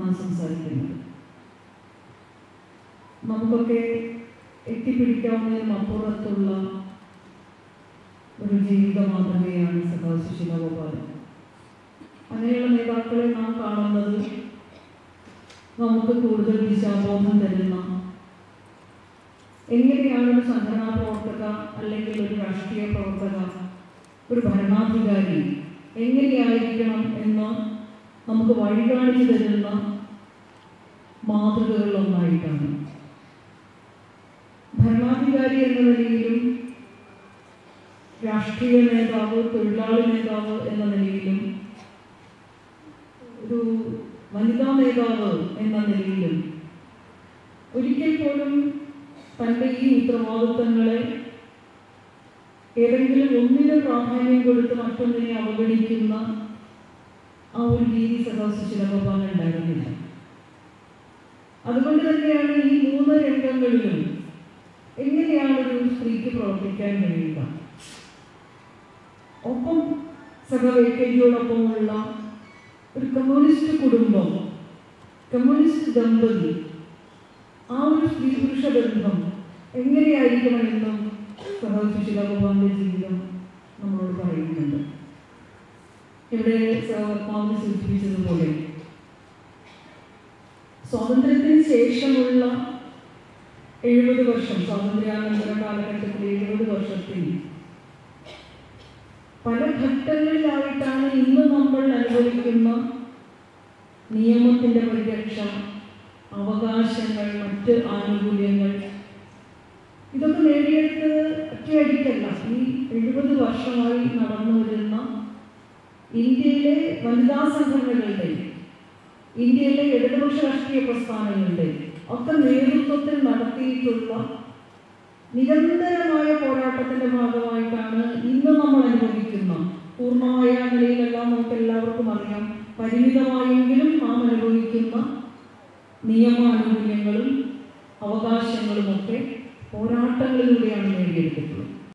നാം സംസാരിക്കുന്നത് നമുക്കൊക്കെ എത്തിപ്പിടിക്കാവുന്നതിനും അപ്പുറത്തുള്ള ഒരു ജീവിത മാതൃകയാണ് സഖാവ് സുശീല ഗോപാലൻ അങ്ങനെയുള്ള നേതാക്കളെ നാം കാണുന്നത് നമുക്ക് കൂടുതൽ ദിശാബോധം തരുന്ന എങ്ങനെയാണ് ഒരു സംഘടനാ പ്രവർത്തക അല്ലെങ്കിൽ ഒരു രാഷ്ട്രീയ പ്രവർത്തക ഒരു ഭരണാധികാരി എങ്ങനെയായിരിക്കണം എന്ന് നമുക്ക് വഴി കാണിച്ചു തരുന്ന മാതൃകകളിലൊന്നായിട്ടാണ് ഭരണാധികാരി എന്ന നിലയിലും രാഷ്ട്രീയ നേതാവ് തൊഴിലാളി നേതാവ് എന്ന നിലയിലും ഒരു വനിതാ നേതാവ് എന്ന നിലയിലും ഒരിക്കൽ പോലും തൻ്റെ ഈ ഉത്തരവാദിത്തങ്ങളെ ഏതെങ്കിലും ഒന്നിന് പ്രാധാന്യം കൊടുത്ത് മറ്റൊന്നിനെ അവഗണിക്കുന്ന ആ ഒരു രീതി സദാസുശീലഗോപാലൻ ഉണ്ടായിരുന്നില്ല അതുകൊണ്ട് തന്നെയാണ് ഈ മൂന്ന് രംഗങ്ങളിലും എങ്ങനെയാണ് ഒരു സ്ത്രീക്ക് പ്രവർത്തിക്കാൻ കഴിയുക ഒപ്പം സഹവേക്കലിയോടൊപ്പമുള്ള ഒരു കമ്മ്യൂണിസ്റ്റ് കുടുംബം കമ്മ്യൂണിസ്റ്റ് ദമ്പതി ആ ഒരു സ്ത്രീ പുരുഷ ബന്ധം എങ്ങനെയായിരിക്കണമെന്നും സഹോദരി സുശീല ഗോപാലിന്റെ ജീവിതം നമ്മളോട് പറയുന്നുണ്ട് ഇവിടെ സഹോത്മാവിന് സൂചിപ്പിച്ചതുപോലെ സ്വാതന്ത്ര്യത്തിന് ശേഷമുള്ള എഴുപത് വർഷം സ്വാതന്ത്ര്യാനന്തര കാലഘട്ടത്തിൽ എഴുപത് വർഷത്തിൽ പല ഘട്ടങ്ങളിലായിട്ടാണ് ഇന്ന് നമ്മൾ അനുഭവിക്കുന്ന നിയമത്തിന്റെ പരിരക്ഷ അവകാശങ്ങൾ മറ്റ് ആനുകൂല്യങ്ങൾ ഇതൊക്കെ നേടിയെടുത്തത് ഒറ്റയടിക്കല്ല ഈ എഴുപത് വർഷമായി നടന്നു വരുന്ന ഇന്ത്യയിലെ വനിതാ സംഘടനകളുടെ ഇന്ത്യയിലെ ഇടതുപക്ഷ രാഷ്ട്രീയ പ്രസ്ഥാനങ്ങളുടെ ഒക്കെ നേതൃത്വത്തിൽ നടത്തിയിട്ടുള്ള നിരന്തരമായ പോരാട്ടത്തിന്റെ ഭാഗമായിട്ടാണ് ഇന്ന് നമ്മൾ അനുഭവിക്കുന്ന പൂർണ്ണമായ നിലയിലെല്ലാം നമുക്ക് എല്ലാവർക്കും അറിയാം പരിമിതമായെങ്കിലും നാം അനുഭവിക്കുന്ന നിയമാനുകൂല്യങ്ങളും അവകാശങ്ങളുമൊക്കെ പോരാട്ടങ്ങളിലൂടെയാണ് നേടിയെടുത്തിട്ടുള്ളത്